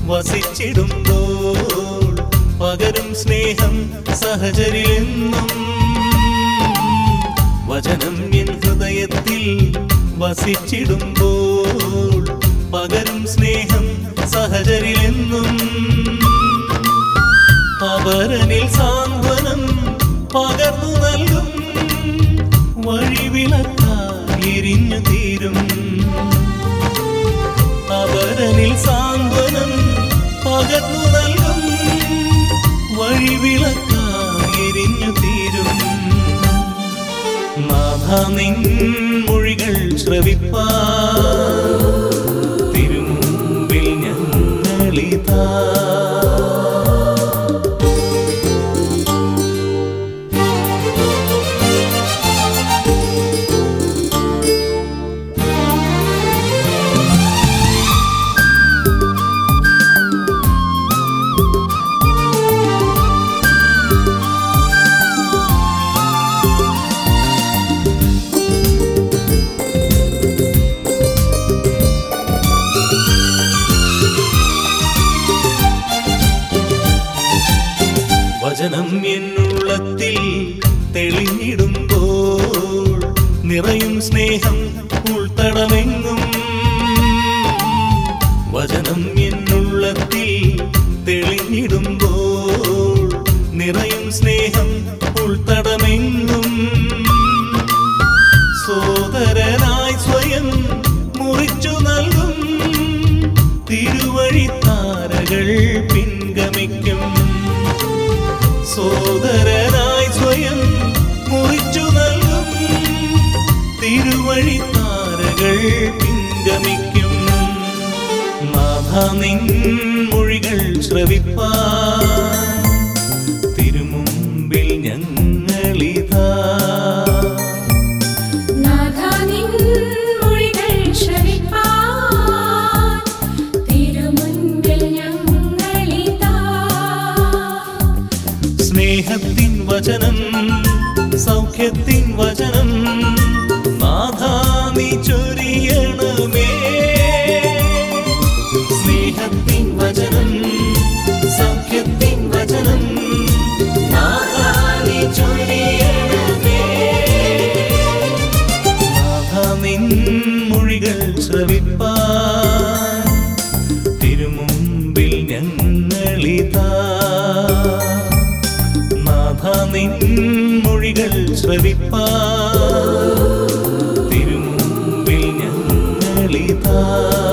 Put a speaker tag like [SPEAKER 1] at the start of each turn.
[SPEAKER 1] വസിച്ചിടുമ്പോൾ പകരും സ്നേഹം സഹചരിലെന്നും വചനം എൻ ഹൃദയത്തിൽ വസിച്ചിടുമ്പോൾ പകരും സ്നേഹം സഹചരിലെന്നും അവരനിൽ സാന്ത്വനം പകർന്നു നൽകും വഴിവിളക്കായിരിഞ്ഞു തീരും അവരനിൽ സാന്ത്വനം പകർന്നു നൽകും വഴിവിളക്കായിരിഞ്ഞു തീരും നാഥ നിൻ മൊഴികൾ ശ്രവിപ്പാ തിരുമുമ്പിൽ ഞങ്ങളിതാ വചനം എന്നുള്ളത്തിൽ തെളിഞ്ഞിടുമ്പോൾ നിറയും സ്നേഹം ഉൾത്തടമെങ്ങും വചനം എന്നുള്ളത്തിൽ തെളിഞ്ഞിടുമ്പോൾ നിറയും സ്നേഹം ഉൾത്തടമെങ്ങും സോദരനായി സ്വയം മുറിച്ചു നൽകും തിരുവഴിത്താരകൾ പിൻഗമിക്കും സോദരനായി സ്വയം മുറിച്ചു നൽകും തിരുവഴിത്താരകൾ പിൻഗമിക്കും നാഥ നിൻ മൊഴികൾ ശ്രവിപ്പാ തിരുമുമ്പിൽ ഞങ്ങളിതാ
[SPEAKER 2] നാഥാ നിൻ മൊഴികൾ ശ്രവിപ്പാൻ തിരുമുൻപിൽ ഞങ്ങളിതാ
[SPEAKER 1] സ്നേഹത്തിൻ വചനം സൗഖ്യത്തിൻ വചനം നാഥാ നീ ചൊരിയണമേ സ്നേഹത്തിൻ വചനം സൗഖ്യത്തിൻ വചനം നാഥാ നീ ചൊരിയണമേ നാഥാ നിൻ മൊഴികൾ ശ്രവിപ്പാൻ തിരുമുമ്പിൽ ഞങ്ങളിതാ നാഥ നിൻ മൊഴികൾ ശ്രവിപ്പാ തിരുമുമ്പിൽ ഞങ്ങളിതാ